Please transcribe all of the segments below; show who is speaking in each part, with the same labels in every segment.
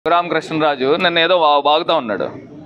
Speaker 1: రామకృష్ణరాజు నన్ను ఏదో వా- వాగుతూ ఉన్నాడు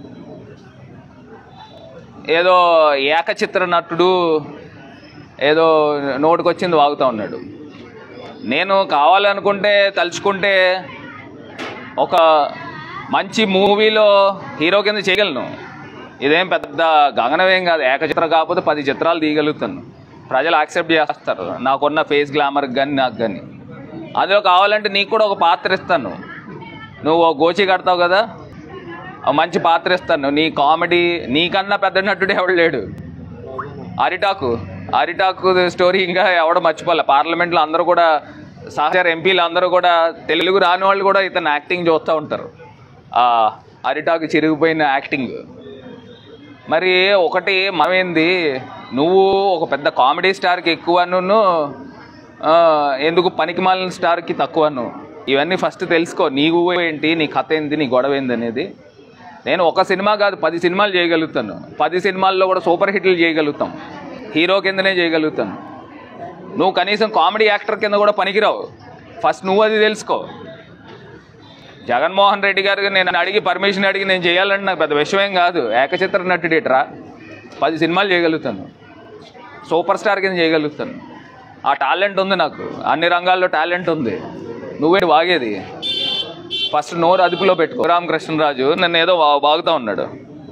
Speaker 1: ఏదో ఏకచిత్ర నటుడు ఏదో నోటికొచ్చింది వాగుతూ ఉన్నాడు నేను కావాలనుకుంటే తలుచుకుంటే ఒక మంచి మూవీలో హీరో కింద చేయగలను ఇదేం పెద్ద గగనమేం కాదు ఏకచిత్రం కాకపోతే పది చిత్రాలు తీయగలుగుతాను ప్రజలు యాక్సెప్ట్ చేస్తారు నాకున్న ఫేస్ గ్లామర్కి కానీ నాకు కానీ అందులో కావాలంటే నీకు కూడా ఒక పాత్ర ఇస్తాను నువ్వు ఓ గోచి కడతావు కదా ఆ మంచి పాత్ర ఇస్తాను నీ కామెడీ నీకన్నా పెద్ద నటుడు ఎవడు లేడు అరిటాకు అరిటాకు స్టోరీ ఇంకా ఎవడ మర్చిపోలే పార్లమెంట్లో అందరూ కూడా సహచార ఎంపీలు అందరూ కూడా తెలుగు రాని వాళ్ళు కూడా ఇతను యాక్టింగ్ చూస్తూ ఉంటారు ఆ అరిటాకు చిరిగిపోయిన యాక్టింగ్ మరి ఒకటి మనమేంది నువ్వు ఒక పెద్ద కామెడీ స్టార్కి ఎక్కువ నువ్వు ఎందుకు పనికిమాలిన స్టార్కి తక్కువ నువ్వు ఇవన్నీ ఫస్ట్ తెలుసుకో నీవు ఏంటి నీ కథ ఏంటి నీ గొడవ ఏంది అనేది నేను ఒక సినిమా కాదు పది సినిమాలు చేయగలుగుతాను పది సినిమాల్లో కూడా సూపర్ హిట్లు చేయగలుగుతాం హీరో కిందనే చేయగలుగుతాను నువ్వు కనీసం కామెడీ యాక్టర్ కింద కూడా పనికిరావు ఫస్ట్ నువ్వు అది తెలుసుకో జగన్మోహన్ రెడ్డి గారికి నేను అడిగి పర్మిషన్ అడిగి నేను చేయాలంటే నాకు పెద్ద విషయం కాదు ఏకచిత్ర నటుడేట్రా పది సినిమాలు చేయగలుగుతాను సూపర్ స్టార్ కింద చేయగలుగుతాను ఆ టాలెంట్ ఉంది నాకు అన్ని రంగాల్లో టాలెంట్ ఉంది నువ్వేంటి వాగేది ఫస్ట్ నోరు అదుపులో పెట్టుకో రామకృష్ణరాజు నన్ను ఏదో వా- వాగుతూ ఉన్నాడు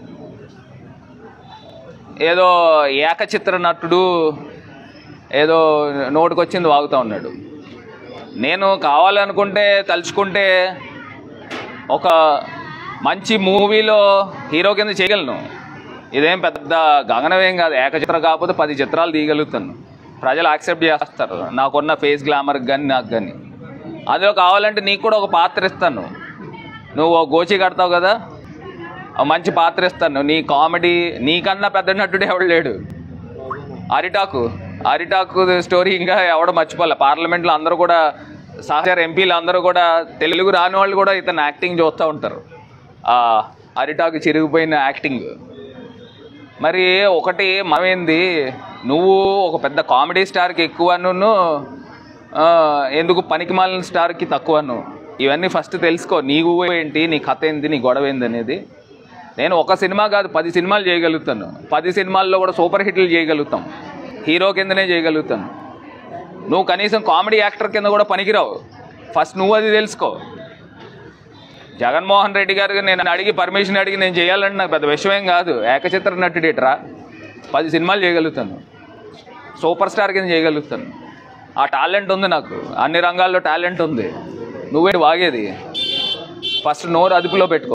Speaker 1: ఏదో ఏకచిత్ర నటుడు ఏదో నోటికొచ్చింది వాగుతూ ఉన్నాడు నేను కావాలనుకుంటే తలుచుకుంటే ఒక మంచి మూవీలో హీరో కింద చేయగలను ఇదేం పెద్ద గగనమేం కాదు ఏకచిత్రం కాకపోతే పది చిత్రాలు తీయగలుగుతాను ప్రజలు యాక్సెప్ట్ చేస్తారు నాకున్న ఫేస్ గ్లామర్కి కానీ నాకు కానీ అందులో కావాలంటే నీకు కూడా ఒక పాత్ర ఇస్తాను నువ్వు ఓ గోచి కడతావు కదా ఆ మంచి పాత్ర ఇస్తాను నీ కామెడీ నీకన్నా పెద్ద నటుడు ఎవడు లేడు అరిటాకు అరిటాకు స్టోరీ ఇంకా ఎవడ మర్చిపోలే పార్లమెంట్లో అందరూ కూడా సహచార ఎంపీలు అందరూ కూడా తెలుగు రాని వాళ్ళు కూడా ఇతను యాక్టింగ్ చూస్తూ ఉంటారు ఆ అరిటాకు చిరిగిపోయిన యాక్టింగ్ మరి ఒకటి మనమేంది నువ్వు ఒక పెద్ద కామెడీ స్టార్కి ఎక్కువ నువ్వు ఎందుకు పనికిమాలిన స్టార్కి తక్కువ నువ్వు ఇవన్నీ ఫస్ట్ తెలుసుకో నీవు ఏంటి నీ కథ ఏంటి నీ గొడవ ఏంది అనేది నేను ఒక సినిమా కాదు పది సినిమాలు చేయగలుగుతాను పది సినిమాల్లో కూడా సూపర్ హిట్లు చేయగలుగుతాం హీరో కిందనే చేయగలుగుతాను నువ్వు కనీసం కామెడీ యాక్టర్ కింద కూడా పనికిరావు ఫస్ట్ నువ్వు అది తెలుసుకో జగన్మోహన్ రెడ్డి గారికి నేను అడిగి పర్మిషన్ అడిగి నేను చేయాలంటే నాకు పెద్ద విషయం కాదు ఏకచిత్ర నటుడేట్రా పది సినిమాలు చేయగలుగుతాను సూపర్ స్టార్ కింద చేయగలుగుతాను ఆ టాలెంట్ ఉంది నాకు అన్ని రంగాల్లో టాలెంట్ ఉంది నువ్వేంటి వాగేది ఫస్ట్ నోరు అదుపులో పెట్టుకో